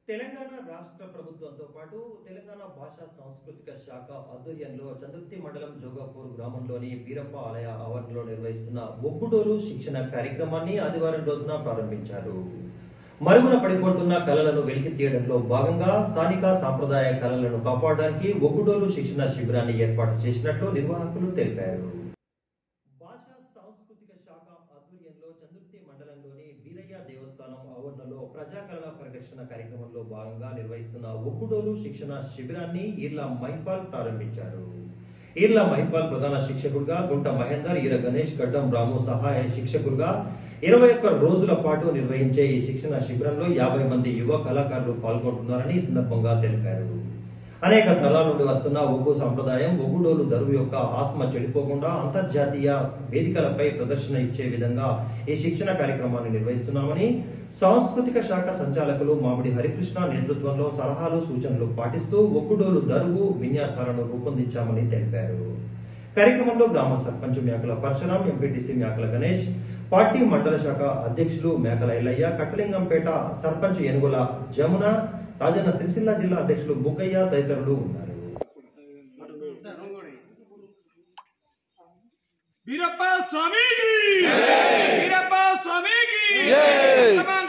తెలంగాణ రాష్ట్ర ప్రభుత్వంతో పాటు తెలంగాణ భాషా సాంస్కృతిక శాఖ ఆధ్వర్యంలో చంద్రుతి మండలం జోగాపూర్ గ్రామంలోని బీరప్ప ఆలయ ఆవరణలో నిర్వహిస్తున్న ఒగ్గుడోలు శిక్షణ కార్యక్రమాన్ని ఆదివారం రోజున ప్రారంభించారు మరుగున పడిపోతున్న కళలను వెలికి తీయడంలో భాగంగా స్థానిక సాంప్రదాయ కళలను కాపాడడానికి ఒగ్గుడోలు శిక్షణ శిబిరాన్ని ఏర్పాటు చేసినట్లు నిర్వాహకులు తెలిపారు భాషా సాంస్కృతిక శాఖ ఆధ్వర్యంలో చందుర్తి మండలంలోని వీరయ్య దేవస్థానం ఆవరణలో ప్రజాకళల పరిరక్షణ కార్యక్రమంలో భాగంగా నిర్వహిస్తున్న ఒగ్గుడోలు శిక్షణ శిబిరాన్ని ఈర్ల మైపాల్ ప్రారంభించారు ఈర్ల మైపాల్ ప్రధాన శిక్షకుడుగా గుంట మహేందర్ ఈర గణేష్ గడ్డం రాము సహాయ శిక్షకులుగా ఇరవై ఒక్క రోజుల పాటు నిర్వహించే ఈ శిక్షణ శిబిరంలో యాభై మంది యువ కళాకారులు పాల్గొంటున్నారని ఈ సందర్భంగా తెలిపారు అనేక తరాల నుండి వస్తున్న ఒగ్గు సంప్రదాయం ఒగ్గుడోలు దరువు యొక్క ఆత్మ చెడిపోకుండా అంతర్జాతీయ వేదికలపై ప్రదర్శన ఇచ్చే విధంగా ఈ శిక్షణ కార్యక్రమాన్ని నిర్వహిస్తున్నామని సాంస్కృతిక శాఖ సంచాలకులు మామిడి హరికృష్ణ నేతృత్వంలో సలహాలు సూచనలు పాటిస్తూ ఒగ్గుడోలు దరువు విన్యాసాలను రూపొందించామని తెలిపారు కార్యక్రమంలో గ్రామ సర్పంచ్ మేకల పరశురాం ఎంపీటీసీ మేకల గణేష్ పార్టీ మండల శాఖ అధ్యక్షులు మేకల ఎల్లయ్య కట్టలింగంపేట సర్పంచ్ ఏనుగుల జమున రాజన్న సిరిసిల్ల జిల్లా అధ్యక్షులు బుగ్గయ్య తదితరులు ఉన్నారు వీరప్ప స్వామికి వీరప్ప స్వామికి జై. Come on,